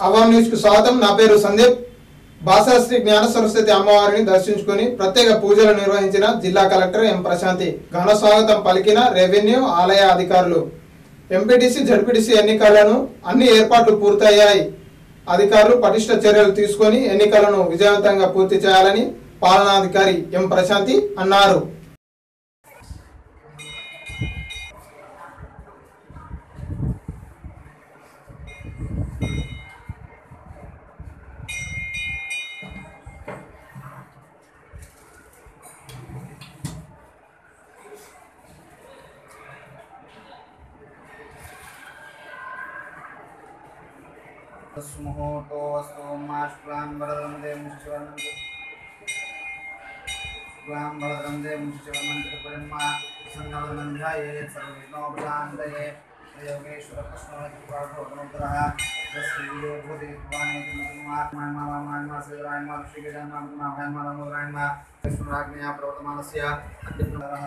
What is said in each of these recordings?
అవాం news కు స్వాగతం నా పేరు సందీప్ బాసర శ్రీ జ్ఞాన సరస్వతి అమ్మవారిని దర్శించుకుని ప్రత్యేక పూజలు నిర్వహించిన జిల్లా కలెక్టర్ ఎం ప్రశాంతి ఘన స్వాగతం పలికిన రెవెన్యూ ఆలయ అధికారులు ఎంపీటీసీ జడ్పీటీసీ ఎన్నికలను అన్ని ఏర్పాట్లు పూర్తయ్యాయి అధికారులు పటిష్ట చర్యలు తీసుకొని ఎన్నికలను విజయవంతంగా పూర్తి చేయాలని పాలనాధికారి ఎం ప్రశాంతి అన్నారు मुहूर्तोऽस्तु माश्वां वरदं देवं शिशुवर्णं स्वां वरदं देवं शिशुवर्णं त्रिपुरम्मा सन्नवदन्ध्याये सर्वविघ्नोपशान्तये योगेश्वरकृष्णोत्तरः तस्वीयो भूतिवाणीमामामाश्रीगजान्माभयमानमोदरायणमा प्रवर्तमानस्य अद्यप्रः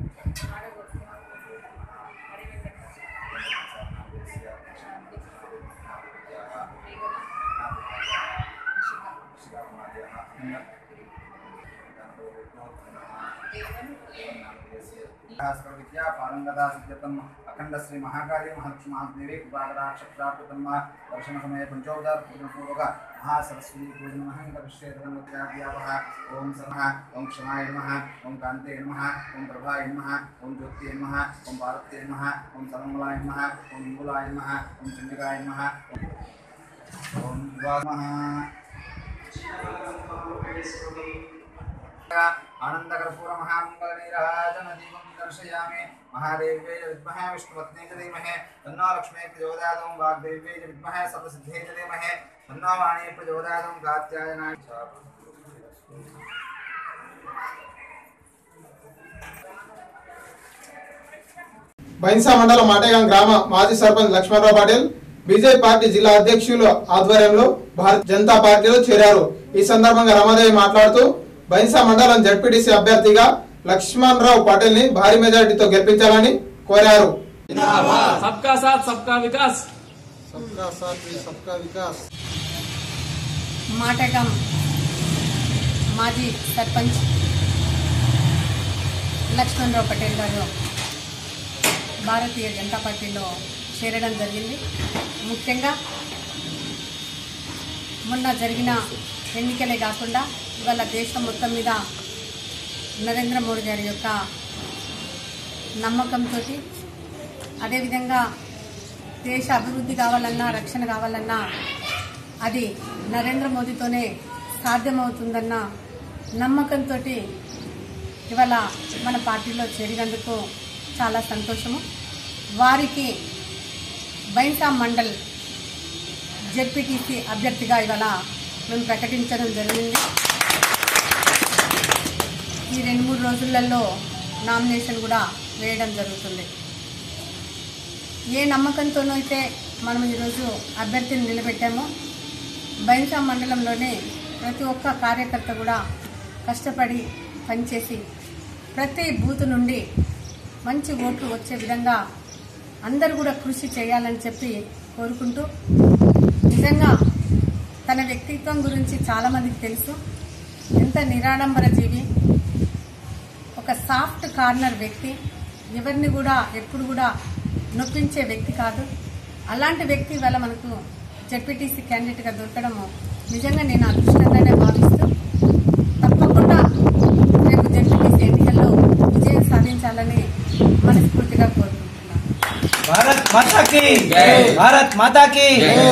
విద్యా పారంగదా సిద్ధ్యతం అఖండ శ్రీ మహాకాళీ మహాలక్ష్మి మహాదేవి కృపాకటాక్షప్రాకృతం దర్శన సమయ పంచోదర పూజనపూర్వక మహాసరస్వతి పూజన మహంకరిష్యేతమత్యావ్యాప ఓం సర్వ ఓం క్షమాయ నమ ఓం కాంతే నమ ఓం ప్రభాయ నమ ఓం జ్యోతి నమ ఓం పార్వతే నమ ఓం సర్వమలాయ నమ ఓం ఇంగులాయ నమ ఓం చండికాయ నమ ఓం నమ ఆనందకర్పూర మహామంగళ నీరాజన దీపం దర్శయామి మహాదేవ్యై చ విద్మహే విష్ణుపత్నే చ ధీమహి తన్నో లక్ష్మీ ప్రచోదయాదం వాగ్దేవ్యై చ విద్మహే సర్వసిద్ధే చ ధీమహి తన్నో వాణీ ప్రచోదయాదం కాత్యాయనాయ చ బైన్సా మండలం మాటేగాం గ్రామ మాజీ సర్పంచ్ లక్ష్మణరావు పాటిల్ బీజేపీ పార్టీ జిల్లా అధ్యక్షుల ఆధ్వర్యంలో భారత జనతా పార్టీలో చేరారు ఈ సందర్భంగా రమాదేవి మాట్లాడుతూ బైన్సా మండలం జడ్పీటీసీ అభ్యర్థిగా లక్ష్మణరావు పాటిల్ ని భారీ మెజారిటీతో గెలిపించాలని కోరారు सबका साथ सबका विकास మాటగం మాజీ సర్పంచ్ లక్ష్మణరావు పటేల్ గారు భారతీయ జనతా పార్టీలో చేరడం జరిగింది ముఖ్యంగా మొన్న జరిగిన ఎన్నికలే కాకుండా ఇవాళ దేశం మొత్తం మీద నరేంద్ర మోడీ గారి యొక్క నమ్మకంతో అదేవిధంగా దేశ అభివృద్ధి కావాలన్నా రక్షణ కావాలన్నా అది నరేంద్ర మోదీతోనే సాధ్యమవుతుందన్న నమ్మకంతో ఇవాళ మన పార్టీలో చేరినందుకు చాలా సంతోషము వారికి బైన్సా మండల్ జెడ్పీటీసీ అభ్యర్థిగా ఇవాళ మేము ప్రకటించడం జరిగింది ఈ రెండు మూడు రోజులలో నామినేషన్ కూడా వేయడం జరుగుతుంది ఏ నమ్మకంతోనూ అయితే మనం ఈరోజు అభ్యర్థిని నిలబెట్టామో బైన్సా మండలంలోనే ప్రతి ఒక్క కార్యకర్త కూడా కష్టపడి పనిచేసి ప్రతి బూత్ నుండి మంచి ఓట్లు వచ్చే విధంగా అందరూ కూడా కృషి చేయాలని చెప్పి కోరుకుంటూ నిజంగా తన వ్యక్తిత్వం గురించి చాలామందికి తెలుసు ఎంత నిరాడంబర జీవి ఒక సాఫ్ట్ కార్నర్ వ్యక్తి ఎవరిని కూడా ఎప్పుడు కూడా నొప్పించే వ్యక్తి కాదు అలాంటి వ్యక్తి వల్ల మనకు జెడ్పీటీసీ క్యాండిడేట్గా దొరకడము నిజంగా నేను అదృష్టంగానే భావిస్తూ తప్పకుండా రేపు జెడ్పీటీసీ ఎన్నికల్లో విజయం సాధించాలని మనస్ఫూర్తిగా కోరుకుంటున్నాను भारत माता की भारत माता की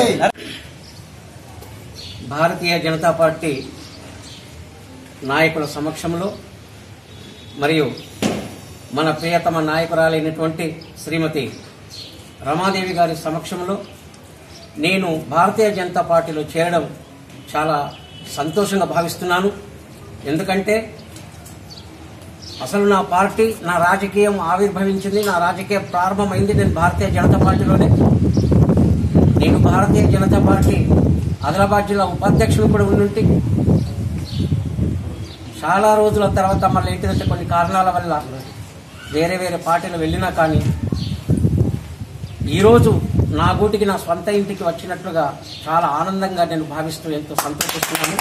భారతీయ జనతా పార్టీ నాయకుల సమక్షంలో మరియు మన ప్రియతమ నాయకురాలైనటువంటి శ్రీమతి రమాదేవి గారి సమక్షంలో నేను భారతీయ జనతా పార్టీలో చేరడం చాలా సంతోషంగా భావిస్తున్నాను ఎందుకంటే అసలు నా పార్టీ నా రాజకీయం ఆవిర్భవించింది నా రాజకీయ ప్రారంభమైంది నేను భారతీయ జనతా పార్టీలోనే నేను భారతీయ జనతా పార్టీ ఆదిలాబాద్ జిల్లా ఉపాధ్యక్షులు కూడా ఉండుంటి చాలా రోజుల తర్వాత మళ్ళీ ఏంటిదంటే కొన్ని కారణాల వల్ల వేరే వేరే పార్టీలు వెళ్ళినా కానీ ఈరోజు నా గూటికి నా స్వంత ఇంటికి వచ్చినట్లుగా చాలా ఆనందంగా నేను భావిస్తూ ఎంతో సంతోషిస్తున్నాను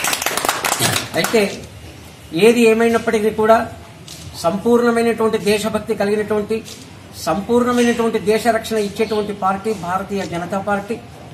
అయితే ఏది ఏమైనప్పటికీ కూడా సంపూర్ణమైనటువంటి దేశభక్తి కలిగినటువంటి సంపూర్ణమైనటువంటి దేశ రక్షణ ఇచ్చేటువంటి పార్టీ భారతీయ జనతా పార్టీ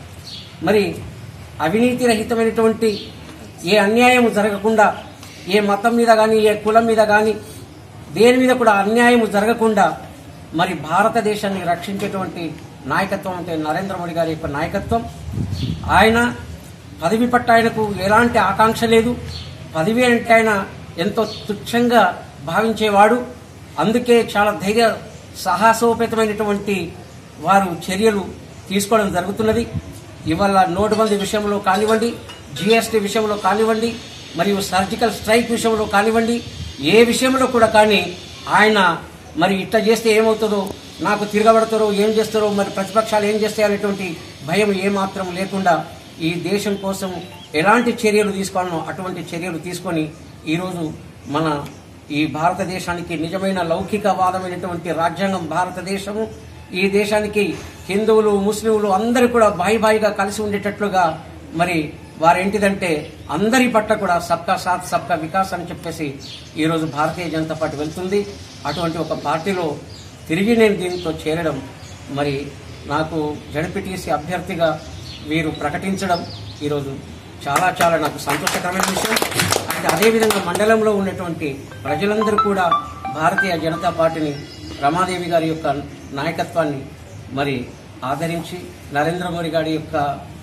మరి అవినీతి రహితమైనటువంటి ఏ అన్యాయం జరగకుండా ఏ మతం మీద కానీ ఏ కులం మీద కానీ దేని మీద కూడా అన్యాయం జరగకుండా మరి భారతదేశాన్ని రక్షించేటువంటి నాయకత్వం అంటే నరేంద్ర మోడీ గారి యొక్క నాయకత్వం ఆయన పదవి పట్ల ఆయనకు ఎలాంటి ఆకాంక్ష లేదు పదవి అంటే ఆయన ఎంతో తుచ్చంగా భావించేవాడు అందుకే చాలా ధైర్య సాహసోపేతమైనటువంటి వారు చర్యలు తీసుకోవడం జరుగుతున్నది ఇవాళ నోటుబందీ విషయంలో కానివ్వండి జీఎస్టీ విషయంలో కానివ్వండి మరియు సర్జికల్ స్ట్రైక్ విషయంలో కానివ్వండి ఏ విషయంలో కూడా కానీ ఆయన మరి ఇట్లా చేస్తే ఏమవుతుందో నాకు తిరగబడతారో ఏం చేస్తారో మరి ప్రతిపక్షాలు ఏం చేస్తాయో అనేటువంటి భయం ఏమాత్రం లేకుండా ఈ దేశం కోసం ఎలాంటి చర్యలు తీసుకోవాలనో అటువంటి చర్యలు తీసుకొని ఈరోజు మన ఈ భారతదేశానికి నిజమైన లౌకికవాదమైనటువంటి రాజ్యాంగం భారతదేశము ఈ దేశానికి హిందువులు ముస్లింలు అందరూ కూడా బాయి బాయిగా కలిసి ఉండేటట్లుగా మరి వారేంటిదంటే అందరి పట్ల కూడా సబ్కా సాత్ సబ్కా వికాస్ అని చెప్పేసి ఈరోజు భారతీయ జనతా పార్టీ వెళ్తుంది అటువంటి ఒక పార్టీలో తిరిగి నేను దీంతో చేరడం మరి నాకు జడ్పీటీసీ అభ్యర్థిగా వీరు ప్రకటించడం ఈరోజు చాలా చాలా నాకు సంతోషకరమైన విషయం అయితే అదేవిధంగా మండలంలో ఉన్నటువంటి ప్రజలందరూ కూడా భారతీయ జనతా పార్టీని రమాదేవి గారి యొక్క నాయకత్వాన్ని మరి ఆదరించి నరేంద్ర మోడీ గారి యొక్క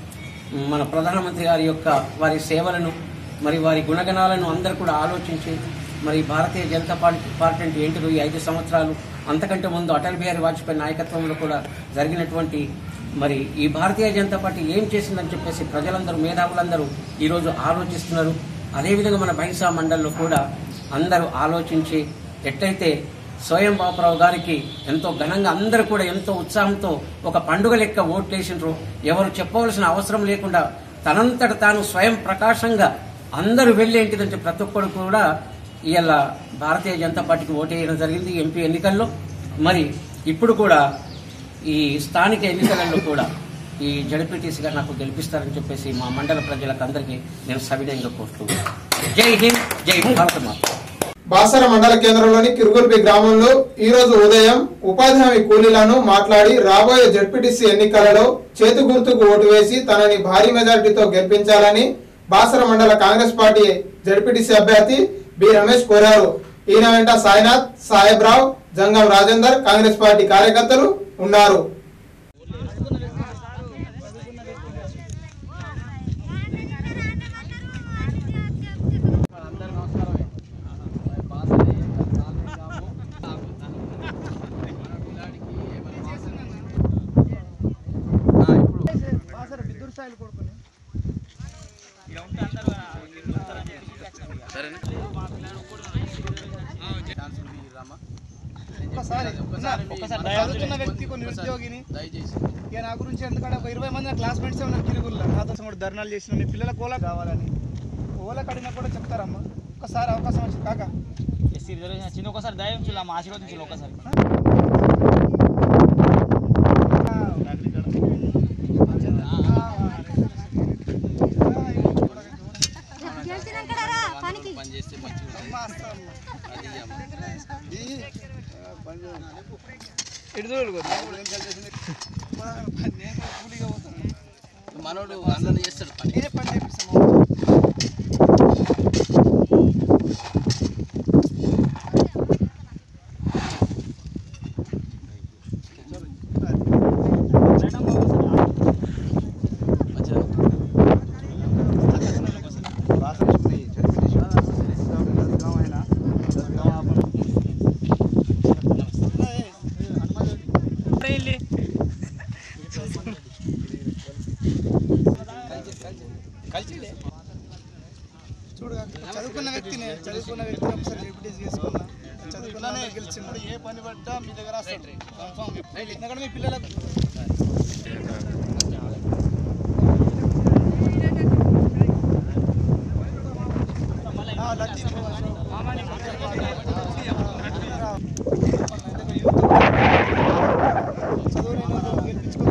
మన ప్రధానమంత్రి గారి యొక్క వారి సేవలను మరి వారి గుణగణాలను అందరూ కూడా ఆలోచించి మరి భారతీయ జనతా పార్టీ పార్టీ అంటే ఏంటిదో ఈ ఐదు సంవత్సరాలు అంతకంటే ముందు అటల్ బిహారీ వాజ్పేయి నాయకత్వంలో కూడా జరిగినటువంటి మరి ఈ భారతీయ జనతా పార్టీ ఏం చేసిందని చెప్పేసి ప్రజలందరూ మేధావులందరూ ఈరోజు ఆలోచిస్తున్నారు అదేవిధంగా మన బైసా మండలిలో కూడా అందరూ ఆలోచించి ఎట్లయితే స్వయం బాపురావు గారికి ఎంతో ఘనంగా అందరూ కూడా ఎంతో ఉత్సాహంతో ఒక పండుగ లెక్క ఓట్లేసిండ్రు ఎవరు చెప్పవలసిన అవసరం లేకుండా తనంతట తాను స్వయం ప్రకాశంగా అందరూ వెళ్ళి ఏంటిదంటే ప్రతి ఒక్కరు కూడా ఇవాళ భారతీయ జనతా పార్టీకి ఓటేయడం జరిగింది ఎంపీ ఎన్నికల్లో మరి ఇప్పుడు కూడా ఈ స్థానిక ఎన్నికలలో కూడా ఈ జడ్పీటీసీగా నాకు గెలిపిస్తారని చెప్పేసి మా మండల ప్రజలకు అందరికీ నేను సవినయంగా కోరుతున్నాను జై హింద్ జై భారత మాత బాసర మండల కేంద్రంలోని కిరుగుర్పి గ్రామంలో ఈ రోజు ఉదయం ఉపాధి హామీ కూలీలను మాట్లాడి రాబోయే జడ్పీటీసీ ఎన్నికలలో చేతు గుర్తుకు ఓటు వేసి తనని భారీ మెజారిటీతో గెలిపించాలని బాసర మండల కాంగ్రెస్ పార్టీ జడ్పీటీసీ అభ్యర్థి బి రమేష్ కోరారు ఈయన వెంట సాయినాథ్ సాహెబ్రావు జంగం రాజేందర్ కాంగ్రెస్ పార్టీ కార్యకర్తలు ఉన్నారు ఒక్కసారి ఒక్కసారి చదువుతున్న వ్యక్తికి నిరుద్యోగిని ఇక నా గురించి ఎందుకంటే ఒక ఇరవై మంది నా క్లాస్మేట్స్ ఉన్నారు కిరుగుల్లో నాతో కూడా ధర్నాలు చేసిన మీ పిల్లలకు ఓలా కావాలని ఓలా కడిగినా కూడా చెప్తారమ్మా ఒక్కసారి అవకాశం వచ్చింది కాక ఎస్సీ రిజర్వేషన్ చిన్న ఒకసారి దయం చూడాలి మా ఆశీర్వదించాలి ఒకసారి మనోడు అందరినీ చేస్తాడు పని నేనే పని చేపిస్తాను చూడు చదువుకున్న వ్యక్తిని చదువుకున్న వ్యక్తిని ఒకసారి రిపీట్ చేసుకున్నా చదువుకున్నానే గెలిచిండు ఏ పని పడ్డా మీ దగ్గర వస్తాడు కన్ఫామ్ ఎందుకంటే మీ పిల్లలకు ఆ, లతీ. చదువులేని వాళ్ళు గెలిపించుకో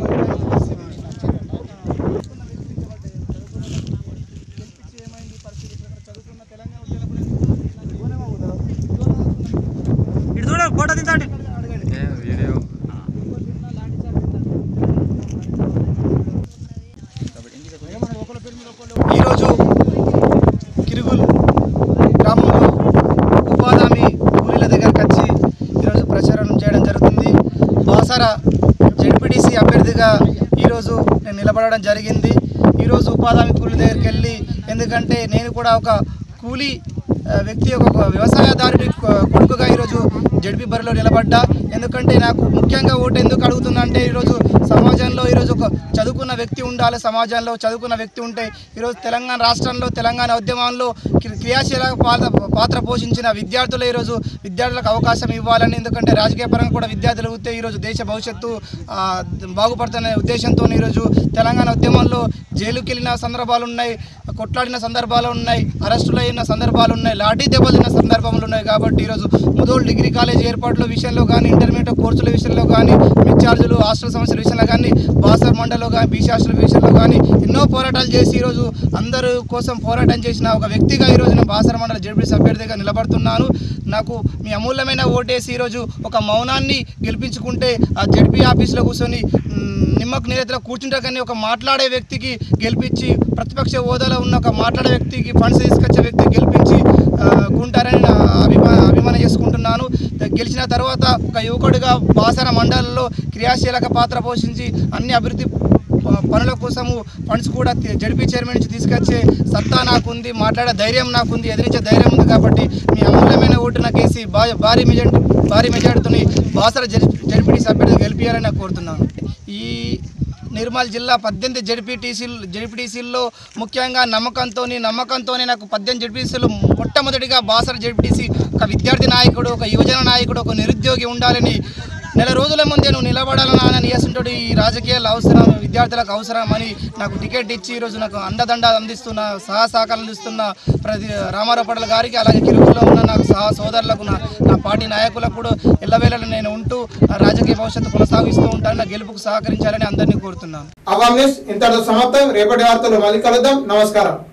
బాసార జడ్పీటీసీ అభ్యర్థిగా ఈరోజు నేను నిలబడడం జరిగింది ఈరోజు ఉపాధి హామీ కూలి దగ్గరికి వెళ్ళి ఎందుకంటే నేను కూడా ఒక కూలీ ఆ, వ్యక్తి ఒక వ్యవసాయదారుడి కొ- కొడుకుగా ఈరోజు జడ్పీ బరిలో నిలబడ్డా ఎందుకంటే నాకు ముఖ్యంగా ఓటు ఎందుకు అడుగుతున్నా అంటే ఈరోజు సమాజంలో ఈరోజు ఒక చదువుకున్న వ్యక్తి ఉండాలి సమాజంలో చదువుకున్న వ్యక్తి ఉంటే ఈరోజు తెలంగాణ రాష్ట్రంలో తెలంగాణ ఉద్యమంలో క్రి- క్రియాశీలక పాత్ర పాత్ర పోషించిన విద్యార్థులు ఈరోజు విద్యార్థులకు అవకాశం ఇవ్వాలని ఎందుకంటే రాజకీయ పరంగా కూడా విద్యార్థులు ఉంటే ఈరోజు దేశ భవిష్యత్తు ఆ, బాగుపడుతున్న ఉద్దేశంతో ఈరోజు తెలంగాణ ఉద్యమంలో జైలుకి వెళ్ళిన సందర్భాలు ఉన్నాయి కొట్లాడిన సందర్భాలు ఉన్నాయి అరెస్టులు అయిన సందర్భాలు ఉన్నాయి లాఠీ దెబ్బలు తిన్న సందర్భాలు ఉన్నాయి కాబట్టి ఈరోజు ముదోల్ డిగ్రీ కాలేజ్ ఏర్పాట్ల విషయంలో కానీ ఇంటర్మీడియట్ కోర్సుల విషయంలో కానీ మిడ్ ఛార్జీలు హాస్టల్ సమస్యల విషయంలో కానీ బాసర్ మండలిలో కానీ బీసీ హాస్టల్ విషయంలో కానీ ఎన్నో పోరాటాలు చేసి ఈరోజు అందరూ కోసం పోరాటం చేసిన ఒక వ్యక్తిగా ఈరోజు నేను బాసర్ మండల జడ్పీ అభ్యర్థిగా నిలబడుతున్నాను నాకు మీ అమూల్యమైన ఓటేసి ఈరోజు ఒక మౌనాన్ని గెలిపించుకుంటే ఆ జడ్పీ ఆఫీస్లో కూర్చొని మ్, నిమ్మకు నీరెత్తులో కూర్చుంటే కానీ ఒక మాట్లాడే వ్యక్తికి గెలిపించి ప్రతిపక్ష హోదాలో ఉన్న ఒక మాట్లాడే వ్యక్తికి ఫండ్స్ తీసుకొచ్చే వ్యక్తికి గెలిపించి ఆ, కుంటారని నా అభిమా అభిమానం చేసుకుంటున్నాను గెలిచిన తర్వాత ఒక యువకుడిగా బాసర మండలంలో క్రియాశీలక పాత్ర పోషించి అన్ని అభివృద్ధి ప- పనుల కోసము ఫండ్స్ కూడా తి- జడ్పీ చైర్మన్ నుంచి తీసుకొచ్చే సత్తా నాకుంది మాట్లాడే ధైర్యం నాకుంది ఎదిరించే ధైర్యం ఉంది కాబట్టి మీ అమూల్యమైన ఓటు నాకు వేసి భా- భారీ మెజార్టీ భారీ మెజార్టీతోని బాసర జడ్పీటీ సభ్యుడు గెలిపియాలని నాకు కోరుతున్నాను ఈ నిర్మల్ జిల్లా పద్దెనిమిది జడ్పీటీసీలు జడ్పీటీసీల్లో ముఖ్యంగా నమ్మకంతో నమ్మకంతోనే నాకు పద్దెనిమిది జడ్పీటీసీలు మొట్టమొదటిగా బాసర జడ్పీటీసీ ఒక విద్యార్థి నాయకుడు ఒక యువజన నాయకుడు ఒక నిరుద్యోగి ఉండాలని నెల రోజుల ముందే నువ్వు నిలబడాలని నియసింటుడు ఈ రాజకీయాలు అవసరం విద్యార్థులకు అవసరం అని నాకు టికెట్ ఇచ్చి ఈరోజు నాకు అండదండ అందిస్తున్న సహా సహకారం అందిస్తున్న ప్రతి రామారావు పటల గారికి అలాగే కిరువులో ఉన్న నాకు సహా సోదరులకు నా నా పార్టీ నాయకులకు కూడా ఎల్లవేళలా నేను ఉంటూ నా రాజకీయ భవిష్యత్తు కొనసాగిస్తూ ఉంటాను నా గెలుపుకు సహకరించాలని అందరినీ కోరుతున్నాను అవామ్ న్యూస్ ఇంతటితో సమాప్తం రేపటి వార్తలు మళ్ళీ కలుద్దాం నమస్కారం